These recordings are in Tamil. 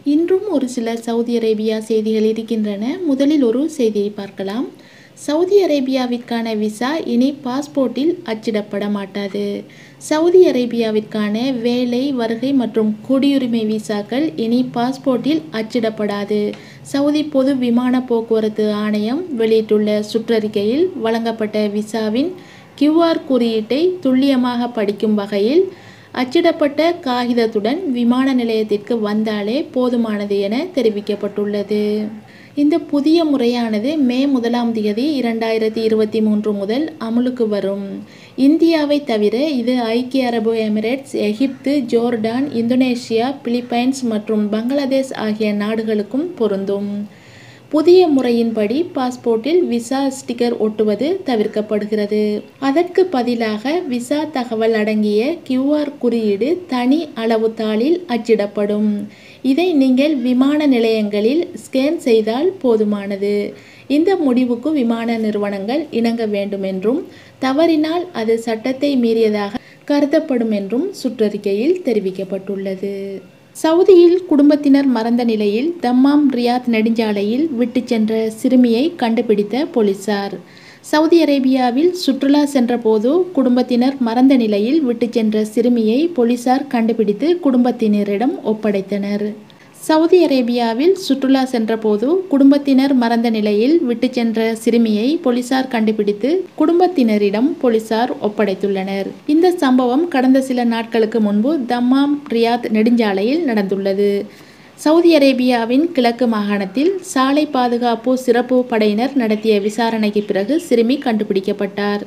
இன்றும் ஒரு சில சவுதி அரேபியா செய்திகள் இருக்கின்றன முதலில் ஒரு செய்தியை பார்க்கலாம் சவுதி அரேபியாவிற்கான விசா இனி பாஸ்போர்ட்டில் அச்சிடப்பட மாட்டாது சவுதி அரேபியாவிற்கான வேலை வருகை மற்றும் குடியுரிமை விசாக்கள் இனி பாஸ்போர்ட்டில் அச்சிடப்படாது சவுதி பொது விமான போக்குவரத்து ஆணையம் வெளியிட்டுள்ள சுற்றறிக்கையில் வழங்கப்பட்ட விசாவின் கியூஆர் குறியீட்டை துல்லியமாக படிக்கும் வகையில் அச்சிடப்பட்ட காகிதத்துடன் விமான நிலையத்திற்கு வந்தாலே போதுமானது என தெரிவிக்கப்பட்டுள்ளது இந்த புதிய முறையானது மே முதலாம் தேதி இரண்டாயிரத்தி இருபத்தி மூன்று முதல் அமலுக்கு வரும் இந்தியாவை தவிர இது ஐக்கிய அரபு எமிரேட்ஸ் எகிப்து ஜோர்டான் இந்தோனேஷியா பிலிப்பைன்ஸ் மற்றும் பங்களாதேஷ் ஆகிய நாடுகளுக்கும் பொருந்தும் புதிய முறையின்படி பாஸ்போர்ட்டில் விசா ஸ்டிக்கர் ஒட்டுவது தவிர்க்கப்படுகிறது அதற்கு பதிலாக விசா தகவல் அடங்கிய கியூஆர் குறியீடு தனி அளவு தாளில் அச்சிடப்படும் இதை நீங்கள் விமான நிலையங்களில் ஸ்கேன் செய்தால் போதுமானது இந்த முடிவுக்கு விமான நிறுவனங்கள் இணங்க வேண்டும் என்றும் தவறினால் அது சட்டத்தை மீறியதாக கருதப்படும் என்றும் சுற்றறிக்கையில் தெரிவிக்கப்பட்டுள்ளது சவுதியில் குடும்பத்தினர் மறந்த நிலையில் தம்மாம் ரியாத் நெடுஞ்சாலையில் விட்டு சென்ற சிறுமியை கண்டுபிடித்த போலீசார் சவுதி அரேபியாவில் சுற்றுலா சென்றபோது குடும்பத்தினர் மறந்த நிலையில் விட்டு சென்ற சிறுமியை போலீசார் கண்டுபிடித்து குடும்பத்தினரிடம் ஒப்படைத்தனர் சவுதி அரேபியாவில் சுற்றுலா சென்றபோது குடும்பத்தினர் மறந்த நிலையில் விட்டு சென்ற சிறுமியை போலீசார் கண்டுபிடித்து குடும்பத்தினரிடம் போலீசார் ஒப்படைத்துள்ளனர் இந்த சம்பவம் கடந்த சில நாட்களுக்கு முன்பு தம்மாம் ரியாத் நெடுஞ்சாலையில் நடந்துள்ளது சவுதி அரேபியாவின் கிழக்கு மாகாணத்தில் சாலை பாதுகாப்பு சிறப்பு படையினர் நடத்திய விசாரணைக்கு பிறகு சிறுமி கண்டுபிடிக்கப்பட்டார்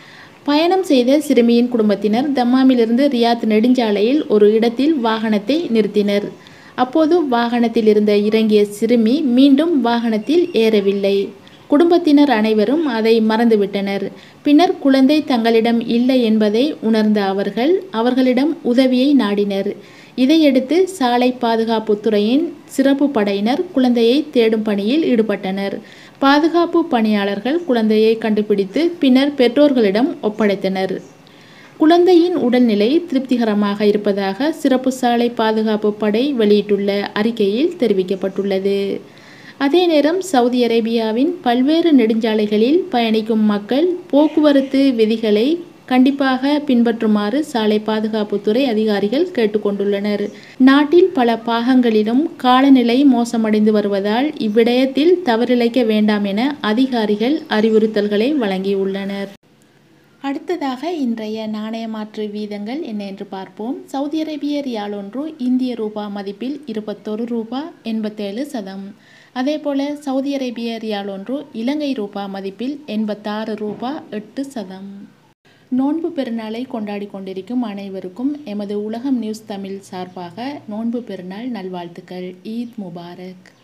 பயணம் செய்த சிறுமியின் குடும்பத்தினர் தம்மாமிலிருந்து ரியாத் நெடுஞ்சாலையில் ஒரு இடத்தில் வாகனத்தை நிறுத்தினர் அப்போது வாகனத்தில் இருந்த இறங்கிய சிறுமி மீண்டும் வாகனத்தில் ஏறவில்லை குடும்பத்தினர் அனைவரும் அதை மறந்துவிட்டனர் பின்னர் குழந்தை தங்களிடம் இல்லை என்பதை உணர்ந்த அவர்கள் அவர்களிடம் உதவியை நாடினர் இதையடுத்து சாலை பாதுகாப்பு துறையின் சிறப்பு படையினர் குழந்தையை தேடும் பணியில் ஈடுபட்டனர் பாதுகாப்பு பணியாளர்கள் குழந்தையை கண்டுபிடித்து பின்னர் பெற்றோர்களிடம் ஒப்படைத்தனர் குழந்தையின் உடல்நிலை திருப்திகரமாக இருப்பதாக சிறப்பு சாலை பாதுகாப்பு படை வெளியிட்டுள்ள அறிக்கையில் தெரிவிக்கப்பட்டுள்ளது அதே நேரம் சவுதி அரேபியாவின் பல்வேறு நெடுஞ்சாலைகளில் பயணிக்கும் மக்கள் போக்குவரத்து விதிகளை கண்டிப்பாக பின்பற்றுமாறு சாலை பாதுகாப்புத்துறை அதிகாரிகள் கேட்டுக்கொண்டுள்ளனர் நாட்டில் பல பாகங்களிலும் காலநிலை மோசமடைந்து வருவதால் இவ்விடயத்தில் தவறிழைக்க வேண்டாம் என அதிகாரிகள் அறிவுறுத்தல்களை வழங்கியுள்ளனர் அடுத்ததாக இன்றைய நாணய மாற்று வீதங்கள் என்ன என்று பார்ப்போம் சவுதி அரேபிய ரியால் ஒன்று இந்திய ரூபா மதிப்பில் இருபத்தொரு ரூபா எண்பத்தேழு சதம் அதேபோல சவுதி அரேபிய ரியால் ஒன்று இலங்கை ரூபா மதிப்பில் எண்பத்தாறு ரூபா எட்டு சதம் நோன்பு பெருநாளை கொண்டாடி கொண்டிருக்கும் அனைவருக்கும் எமது உலகம் நியூஸ் தமிழ் சார்பாக நோன்பு பெருநாள் நல்வாழ்த்துக்கள் ஈத் முபாரக்